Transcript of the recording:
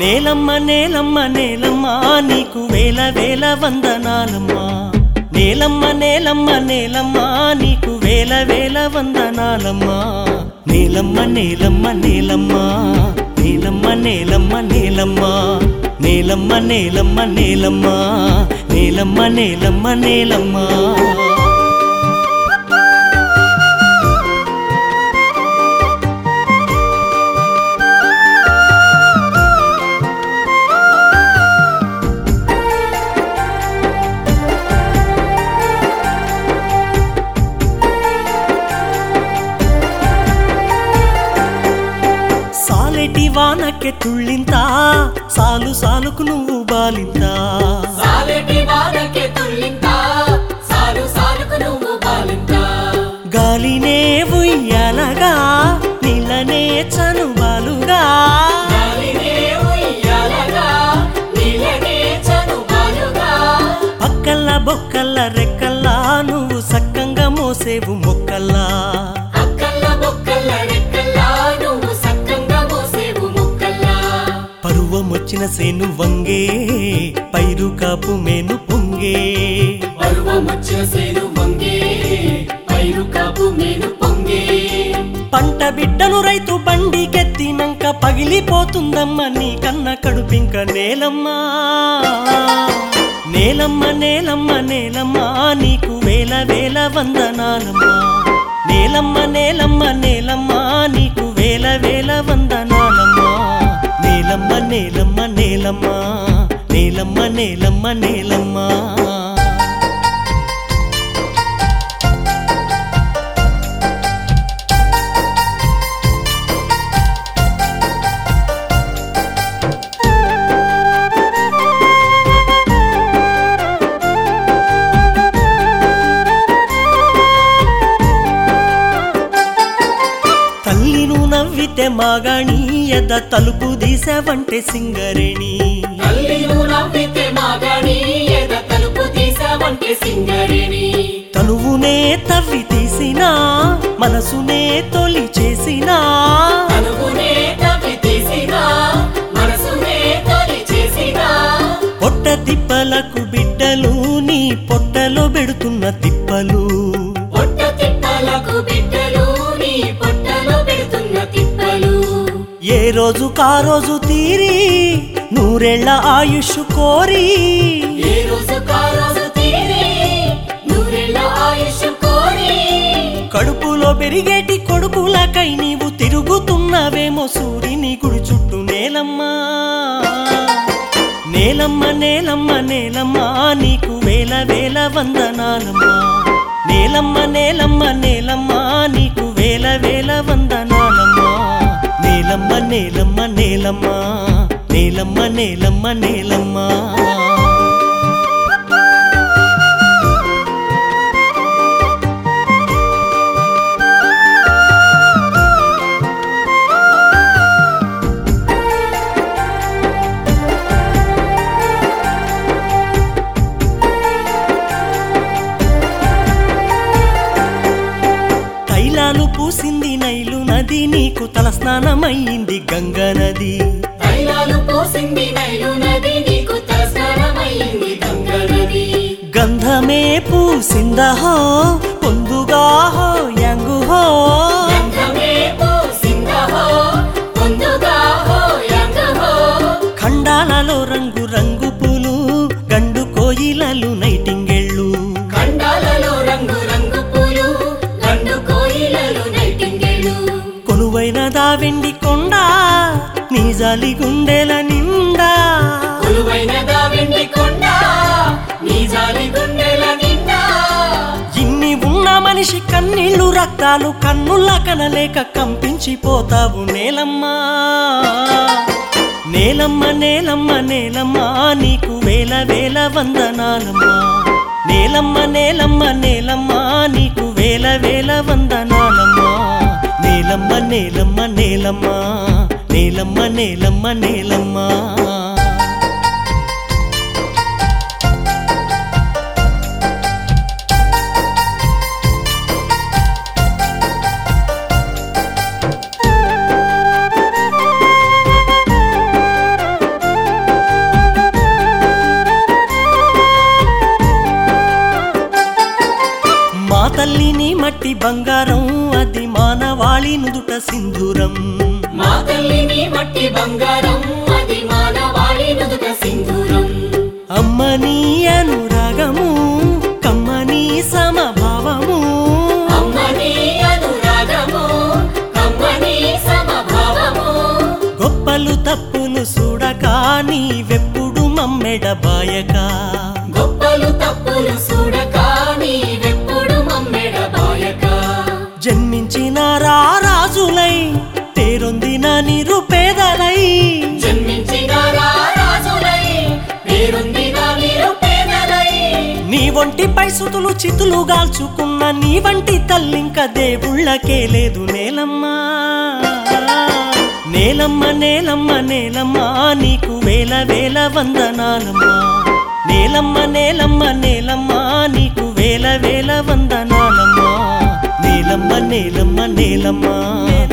నేలమ్మ నేలమ్మ నేలమ్మ నీకు వేల వేల వందనాలమ్మా నేలమ్మ నేలమ్మ నేలమ్మ నీకు వేల వేల వందనాలమ్మా నేలమ్మ నేలమ్మ నేలమ్మ నేలమ్మ నేలమ్మ నేలమ్మ నేలమ్మ నేలమ్మ నేలమ్మ నేలమ్మ నేలమ్మ నేలమ్మ సాలెటి వానಕ್ಕೆ తుళ్ళింత సాలు సాలుకు నువ్వు బాలింత సాలెటి వానకే తుల్లింత సాలు సాలుకు నువ్వు బాలింత గాలినే ఉయ్యాలగా నీళ్ళనే చనుబాలుగా గాలినే ఉయ్యాలగా నీళ్ళనే చనుబాలుగా పక్కల్ల బొక్కల్ల రెక్కల్లా నువ్వు సక్కంగా మోసేవు మొక్కల్లా అక్కల్ల బొక్కల్ల రెక్కల్లా నువ్వు సక్కంగా మోసేవు ముక్కల్లా పరువం వచ్చిన సేను వంగే పైరు కాపు మేను పొంగే పరువమొచ్చిన సేను వంగే పైరు కాపు మేను పొంగే పంట బిడ్డను రైతు బండికెత్తినంక పగిలిపోతుందమ్మ నీ కన్న కడుపింక నేలమ్మా నేలమ్మ నేలమ్మ నేలమ్మ నీకు వేల వేల వందనాలమ్మా నేలమ్మ నేలమ్మ నేలమ్మ నీకు వేల వేల వందనాలమ్మా నేలమ్మ నేలమ్మ నేలమ్మ నేలమ్మ నేలమ్మ నేలమ్మ తల్లిను నవ్వితే మాగాణి ఎద తలుపు తీసావంటే సింగరేణి తల్లిను నవ్వితే మాగాణి ఎద తలుపు తీసావంటే సింగరేణి తనువునే తవ్వి తీసినా మనసునే తొలి చేసినా తనువునే తవ్వి తీసినా మనసునే తొలి చేసినా పొట్ట తిప్పలకు బిడ్డలు నీ పొట్టలో పెడుతున్న తిప్పలు పొట్ట తిప్పలకు బిడ్డలు నీ పొట్టలో పెడుతున్న తిప్పలు ఏ రోజు కా రోజు తీరి నూరేళ్ల ఆయుష్ కోరి ఏ రోజు కా రోజు తీరి నూరెళ్ళ ఆయుష్ కోరి కడుపులో పెరిగేటి కొడుకులకై నీవు తిరుగుతున్నవేమో సూర్యుని గుడి చుట్టూ నేలమ్మా నేలమ్మ నేలమ్మ నేలమ్మ నీకు వేల వేల వందనాలమ్మా నేలమ్మ నేలమ్మ నేలమ్మ నీకు వేల వేల వందనాలమ్మా నేలమ్మ నేలమ్మ నేలమ్మ నేలమ్మ నేలమ్మ నేలమ్మ తైలాలు పూసింది నైలు నది నీకు తలస్నానమయ్యింది గంగ నది తైలాలు పోసింది నైలు నది నీకు తలస్నానమైంది గంగ నది గంధమే పూసిందహో పొందుగా హో యంగు హో గంధమే పూసిందహో పొందుగా హో యంగహో ఖండాలలో రంగు రంగు పూలు గండు కోయిలలు నైటింగెళ్ళు ఖండాలలో రంగు రంగు పూలు గండు కోయిలలు నైటింగేలు కొలువైన దావెండి కొండ నీ జాలి గుండెల నిండా కొలువైన దావెండి కొండ నీ జాలి గుండెల నిండా ఇన్ని ఉన్న మనిషి కన్నీళ్లు రక్తాలు కన్నుల కనలేక కంపించిపోతావు నేలమ్మా నేలమ్మ నేలమ్మ నేలమ్మ నీకు వేల వేల వందనాలమ్మా నేలమ్మ నేలమ్మ నేలమ్మ నీకు వేల వేల వందనాలమ్మా నేలమ్మ నేలమ్మ నేలమ్మ నేలమ్మ నేలమ్మ నేలమ్మ మట్టి బంగారం అది మానవాళి నుదుట సింధూరం మా తల్లి నీ మట్టి బంగారం అది మానవాళి నుదుట సింధూరం అమ్మని అనురాగము కమ్మని సమభావము అమ్మని అనురాగము కమ్మని సమభావము గొప్పలు తప్పులు చూడక నీవెప్పుడు మమ్మెడ బాయక గొప్పలు తప్పులు చూడక నీవెప్పుడు మమ్మెడ బాయక జన్మించిన రా రాజులై పేరొందిన నిరుపేదలై జన్మించిన రా రాజులై పేరొందిన నిరుపేదలై నీ వంటి పైసుతులు చితులు గాల్చుకున్న నీ వంటి తల్లింక దేవుళ్ళకే లేదు నేలమ్మా నేలమ్మ నేలమ్మ నేలమ్మ నీకు వేల వేల వందనాలమ్మా నేలమ్మ నేలమ్మ నేలమ్మ నీకు వేల వేల వందనాలమ్మా నేలమ్మ నేలమ్మ నేలమ్మ